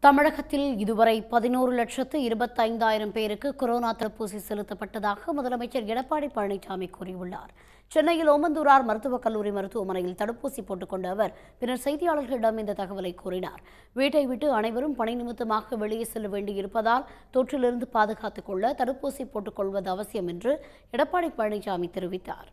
தமிழகத்தில் இதுவரை பதினோரு லட்சத்து இருபத்தைந்தாயிரம் பேருக்கு கொரோனா தடுப்பூசி செலுத்தப்பட்டதாக முதலமைச்சர் எடப்பாடி பழனிசாமி கூறியுள்ளார் சென்னையில் ஓமந்தூரார் மருத்துவக் கல்லூரி மருத்துவமனையில் தடுப்பூசி போட்டுக்கொண்ட அவர் பின்னர் செய்தியாளர்களிடம் இந்த தகவலை கூறினார் வீட்டை விட்டு அனைவரும் பணி நிமித்தமாக வெளியே செல்ல வேண்டியிருப்பதால் தொற்றிலிருந்து பாதுகாத்துக் கொள்ள தடுப்பூசி போட்டுக்கொள்வது அவசியம் என்று எடப்பாடி பழனிசாமி தெரிவித்தார்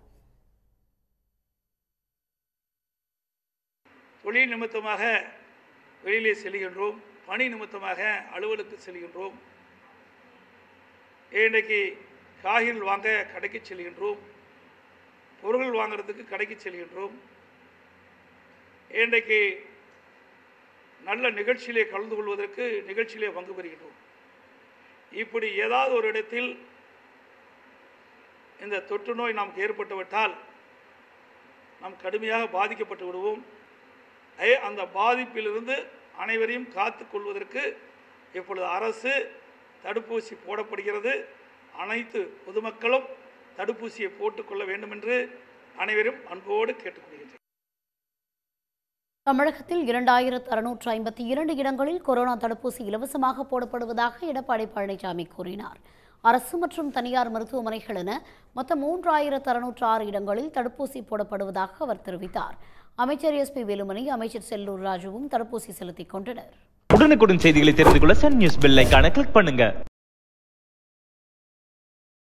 தொழில் நிமித்தமாக வெளியிலே செல்கின்றோம் பணி நிமித்தமாக அலுவலுக்கு செல்கின்றோம் இன்றைக்கு காய்கறிகள் வாங்க கடைக்கு செல்கின்றோம் பொருட்கள் வாங்குறதுக்கு கடைக்கு செல்கின்றோம் இன்றைக்கு நல்ல நிகழ்ச்சியிலே கலந்து கொள்வதற்கு நிகழ்ச்சியிலே பங்கு பெறுகின்றோம் இப்படி ஏதாவது ஒரு இடத்தில் இந்த தொற்று நோய் நமக்கு ஏற்பட்டுவிட்டால் நாம் கடுமையாக பாதிக்கப்பட்டு விடுவோம் ஐ அந்த பாதிப்பிலிருந்து அனைவரையும் காத்து கொள்வதற்கு இப்பொழுது அரசு தடுப்பூசி போடப்படுகிறது அனைத்து பொதுமக்களும் தடுப்பூசியை போட்டுக்கொள்ள வேண்டும் என்று அனைவரும் அன்போடு கேட்டுக்கொள்கின்றேன் தமிழகத்தில் இரண்டாயிரத்து அறுநூற்று ஐம்பத்தி இரண்டு இடங்களில் கொரோனா தடுப்பூசி இலவசமாக போடப்படுவதாக எடப்பாடி பழனிசாமி கூறினார் அரசு மற்றும் தனியார் மருத்துவமனைகள் என மொத்தம் மூன்றாயிரத்து அறுநூற்று ஆறு இடங்களில் தடுப்பூசி போடப்படுவதாக அவர் தெரிவித்தார் அமைச்சர் எஸ் பி வேலுமணி அமைச்சர் செல்லூர் ராஜுவும் தடுப்பூசி செலுத்திக் கொண்டனர் உடனுக்குடன் செய்திகளை தெரிந்து கொள்ள சன் நியூஸ் பெல் ஐகானை கிளிக் பண்ணுங்க